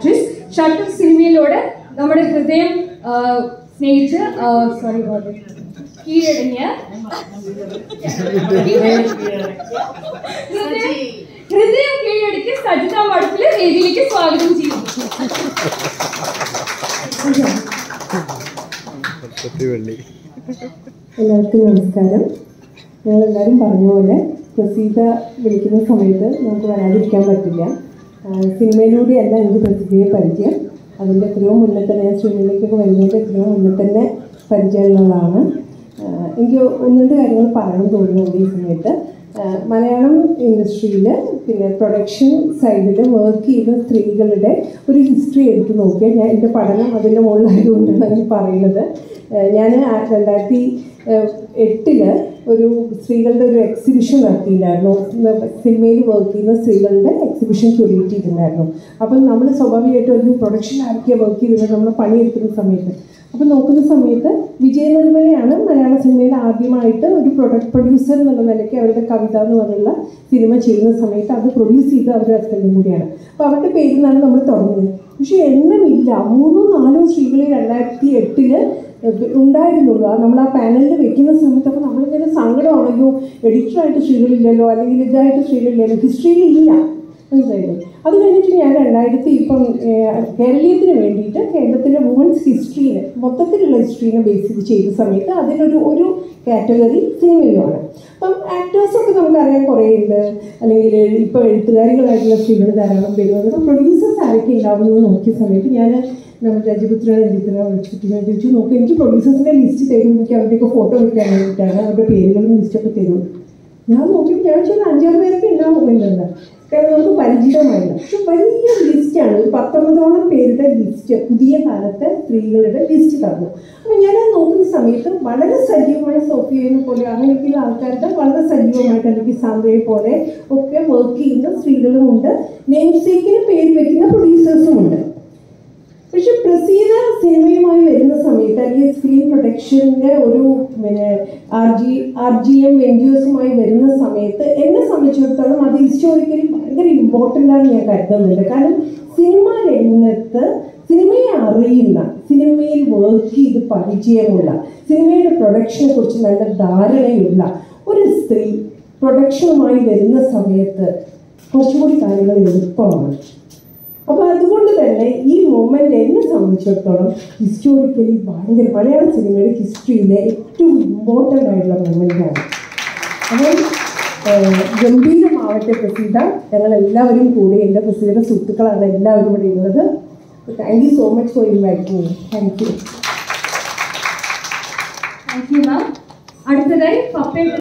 actress shutter സിനിമയിലൂടെ നമ്മുടെ ഹൃദയം ആ, സ്നേഹിച്ച് സോറി കീഴടങ്ങിയ ഹൃദയം ഹൃദയം കീഴടക്കി സജിത മഠത്തിലെ വേദിയിലേക്ക് സ്വാഗതം ചെയ്യുന്നു സത്യവള്ളി എല്ലാവർക്കും നമസ്കാരം ഞങ്ങൾ എല്ലാവരും പറഞ്ഞ പോലെ പ്രസീത വിളിക്കുന്ന സമയത്ത് നമുക്ക് വരാതിരിക്കാൻ പറ്റില്ല ആ, സിനിമയിലൂടെയല്ല എനിക്ക് പ്രസീതയെ പരിചയം അതിൻ്റെ എത്രയോ മുന്നേ തന്നെ ഞാൻ സിനിമയിലേക്കൊക്കെ വരുന്നതിൻ്റെ എത്രയോ മുന്നേ തന്നെ പരിചയമുള്ളതാണ് ആ, എനിക്ക് ഒന്ന് രണ്ട് കാര്യങ്ങൾ പറയണം തോന്നുന്നുണ്ട് ഈ സമയത്ത് ആ, മലയാളം ഇൻഡസ്ട്രിയിൽ പിന്നെ പ്രൊഡക്ഷൻ സൈഡിൽ വർക്ക് ചെയ്യുന്ന സ്ത്രീകളുടെ ഒരു ഹിസ്റ്ററി എടുത്ത് നോക്കിയാൽ ഞാൻ എൻ്റെ പഠനം അതിൻ്റെ മുകളിലായതുകൊണ്ടാണ് ഞാൻ പറയുന്നത് ഞാൻ രണ്ടായിരത്തി എട്ടില് ഒരു സ്ത്രീകളുടെ ഒരു എക്സിബിഷൻ നടത്തിയിട്ടുണ്ടായിരുന്നു സിനിമയിൽ വർക്ക് ചെയ്യുന്ന സ്ത്രീകളുടെ എക്സിബിഷൻ ക്യൂറേറ്റ് ചെയ്തിട്ടുണ്ടായിരുന്നു അപ്പം നമ്മൾ സ്വാഭാവികമായിട്ടും ഒരു പ്രൊഡക്ഷൻ ആരൊക്കെയാണ് വർക്ക് ചെയ്തത് നമ്മൾ പണിയെടുക്കുന്ന സമയത്ത് അപ്പം നോക്കുന്ന സമയത്ത് വിജയ നിർമ്മലയാണ് മലയാള സിനിമയിൽ ആദ്യമായിട്ട് ഒരു പ്രൊഡക്റ്റ് പ്രൊഡ്യൂസർ എന്നുള്ള നിലയ്ക്ക് അവരുടെ കവിത എന്ന് പറഞ്ഞുള്ള സിനിമ ചെയ്യുന്ന സമയത്ത് അത് പ്രൊഡ്യൂസ് ചെയ്ത് അവരുടെ ഹസ്ബൻഡും കൂടിയാണ് അപ്പോൾ അവരുടെ പേരിൽ നിന്നാണ് നമ്മൾ തുടങ്ങുന്നത് പക്ഷേ എണ്ണമില്ല മൂന്നോ നാലോ സ്ത്രീകൾ രണ്ടായിരത്തി എട്ടില് ഉണ്ടായിരുന്നുള്ളൂ ആ നമ്മൾ ആ പാനലിൽ വെക്കുന്ന സമയത്ത് അപ്പോൾ നമ്മളിങ്ങനെ സങ്കടമാണെല്ലോ എഡിറ്ററായിട്ട് സ്ത്രീകളില്ലല്ലോ അല്ലെങ്കിൽ ഇതായിട്ട് സ്ത്രീകളില്ലല്ലോ ഹിസ്റ്ററിയിൽ ഇല്ല മനസ്സിലായില്ലേ അത് കഴിഞ്ഞിട്ട് ഞാൻ രണ്ടായിരത്തി ഇപ്പം ഏഹ്, കേരളീയത്തിന് വേണ്ടിയിട്ട് കേരളത്തിലെ വുമൻസ് ഹിസ്റ്ററീനെ മൊത്തത്തിലുള്ള ഹിസ്റ്ററീനെ ബേസ് ചെയ്ത് ചെയ്ത സമയത്ത് അതിനൊരു ഒരു കാറ്റഗറി സിനിമയുമാണ് അപ്പം ആക്ടേഴ്സൊക്കെ നമുക്കറിയാം കുറേ ഉണ്ട് അല്ലെങ്കിൽ ഇപ്പോൾ എഴുത്തുകാരികളായിട്ടുള്ള സ്ത്രീകൾ ധാരാളം പേര് വന്നു അപ്പം പ്രൊഡ്യൂസേഴ്സ് ആരൊക്കെ ഉണ്ടാവുമെന്ന് നോക്കിയ സമയത്ത് ഞാൻ നമ്മുടെ രജപുത്രനെ രഞ്ജിത്തിനെ വിളിച്ചിട്ട് ഞാൻ ചോദിച്ചു നോക്ക് എനിക്ക് പ്രൊഡ്യൂസേഴ്സിൻ്റെ ലിസ്റ്റ് തരും എനിക്ക് അവരുടെയൊക്കെ ഫോട്ടോ വെക്കാൻ വേണ്ടിയിട്ടാണ് അവരുടെ പേരുകളും ലിസ്റ്റൊക്കെ തരും ഞാൻ നോക്കിയിട്ട് ഞാൻ വെച്ചാൽ അഞ്ചാറ് പേരൊക്കെ ഉണ്ടാവുന്നുണ്ട് കാരണം നമുക്ക് പരിചിതമായില്ല പക്ഷെ വലിയ ലിസ്റ്റാണ് ഒരു പത്തൊമ്പതോളം പേരുടെ ലിസ്റ്റ് പുതിയ കാലത്തെ സ്ത്രീകളുടെ ലിസ്റ്റ് തന്നു അപ്പം ഞാൻ അത് നോക്കുന്ന സമയത്ത് വളരെ സജീവമായ സോഫിയനെ പോലെ അങ്ങനെയൊക്കെയുള്ള ആൾക്കാരുടെ വളരെ സജീവമായിട്ട് അല്ലെങ്കിൽ സാന്ദ്രയെ പോലെ ഒക്കെ വർക്ക് ചെയ്യുന്ന സ്ത്രീകളുമുണ്ട് നെയിം സേക്കിന് പേര് വെക്കുന്ന പ്രൊഡ്യൂസേഴ്സും ഉണ്ട് പക്ഷെ പ്രസീത സിനിമയുമായി വരുന്ന സമയത്ത് അല്ലെങ്കിൽ ഫിലിം പ്രൊഡക്ഷൻ്റെ ഒരു പിന്നെ R G R G M N G എസുമായി വരുന്ന സമയത്ത് എന്നെ സംബന്ധിച്ചിടത്തോളം അത് ഹിസ്റ്റോറിക്കലി ഭയങ്കര ഇമ്പോർട്ടൻ്റ് ആണ് ഞാൻ കരുതുന്നുണ്ട് കാരണം സിനിമ രംഗത്ത് സിനിമയെ അറിയുന്ന സിനിമയിൽ വർക്ക് ചെയ്ത് പരിചയമുള്ള സിനിമയുടെ പ്രൊഡക്ഷനെ കുറിച്ച് നല്ല ധാരണയുള്ള ഒരു സ്ത്രീ പ്രൊഡക്ഷനുമായി വരുന്ന സമയത്ത് കുറച്ചുകൂടി കാര്യങ്ങൾ എളുപ്പമാണ് അപ്പോൾ അതുകൊണ്ട് തന്നെ ഈ മൊമെൻ്റ് എന്നെ സംബന്ധിച്ചിടത്തോളം ഹിസ്റ്റോറിക്കലി ഭയങ്കര മലയാള സിനിമയുടെ ഹിസ്റ്ററിയിലെ ഏറ്റവും ഇമ്പോർട്ടൻ്റ് ആയിട്ടുള്ള മൊമെൻ്റാണ് അപ്പം ഏഹ്, ഗംഭീരമാവട്ടെ പ്രസീത ഞങ്ങൾ എല്ലാവരും കൂടി എൻ്റെ പ്രസീതയുടെ സുഹൃത്തുക്കളാണ് എല്ലാവരും ഇവിടെ ഉള്ളത് thank you so much for inviting me thank you thank you ma'am അടുത്തതായി പപ്പയുടെ